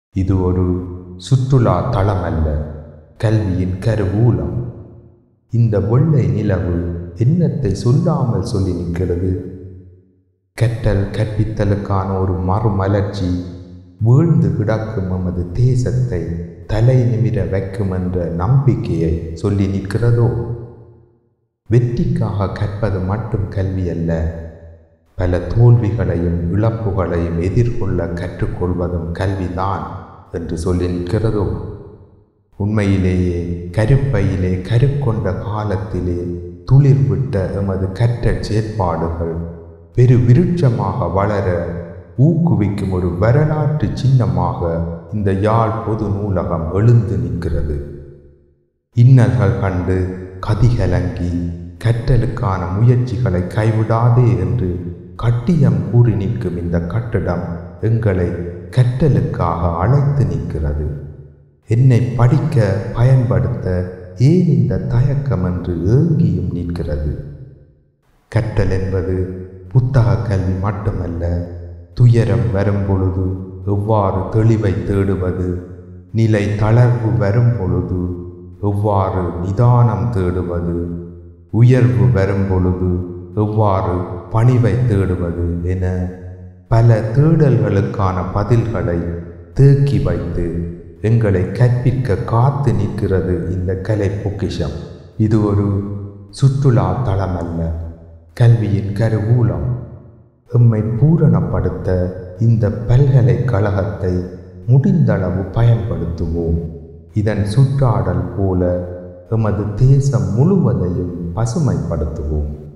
இது ஒரு சுற்றுலா தளம் அல்ல கல்வியின் கருவூலம் இந்த வெள்ளை நிலவு எண்ணத்தை சொல்லாமல் சொல்லி நிற்கிறது கற்றல் கற்பித்தலுக்கான ஒரு மறுமலர்ச்சி வீழ்ந்து கிடக்கும் எமது தேசத்தை தலை நிமிர வைக்கும் என்ற நம்பிக்கையை சொல்லி நிற்கிறதோ வெற்றிக்காக கற்பது மட்டும் கல்வி அல்ல பல தோல்விகளையும் இழப்புகளையும் எதிர்கொள்ள கற்றுக்கொள்வதும் கல்விதான் என்று சொல்லி நிற்கிறதோ உண்மையிலேயே கருப்பையிலே கருக்கொண்ட காலத்திலே துளிர்விட்ட எமது கற்றல் செயற்பாடுகள் பெரு விருட்சமாக வளர ஊக்குவிக்கும் ஒரு வரலாற்று சின்னமாக இந்த யாழ் பொது நூலகம் எழுந்து நிற்கிறது இன்னல்கள் கண்டு கதிகலங்கி கற்றலுக்கான முயற்சிகளை கைவிடாதே என்று கட்டியம் கூறி நிற்கும் இந்த கட்டிடம் எங்களை கற்றலுக்காக அழைத்து நிற்கிறது என்னை படிக்க பயன்படுத்த ஏன் இந்த தயக்கம் என்று ஏங்கியும் நிற்கிறது கற்றல் என்பது புத்தக கல்வி மட்டுமல்ல துயரம் வரும் பொழுது எவ்வாறு தெளிவை தேடுவது நிலை தளர்வு வரும் பொழுது எவ்வாறு நிதானம் தேடுவது உயர்வு வரும் பொழுது எவ்வாறு பணிவை தேடுவது என பல தேடல்களுக்கான பதில்களை தேக்கி வைத்து எங்களை கற்பிக்க காத்து நிற்கிறது இந்த கலை பொக்கிஷம் இது ஒரு சுற்றுலா தளம் அல்ல கல்வியின் கருவூலம் எம்மை பூரணப்படுத்த இந்த பல்கலைக்கழகத்தை முடிந்தளவு பயன்படுத்துவோம் இதன் சுற்றாடல் போல எமது தேசம் முழுவதையும் பசுமைப்படுத்துவோம்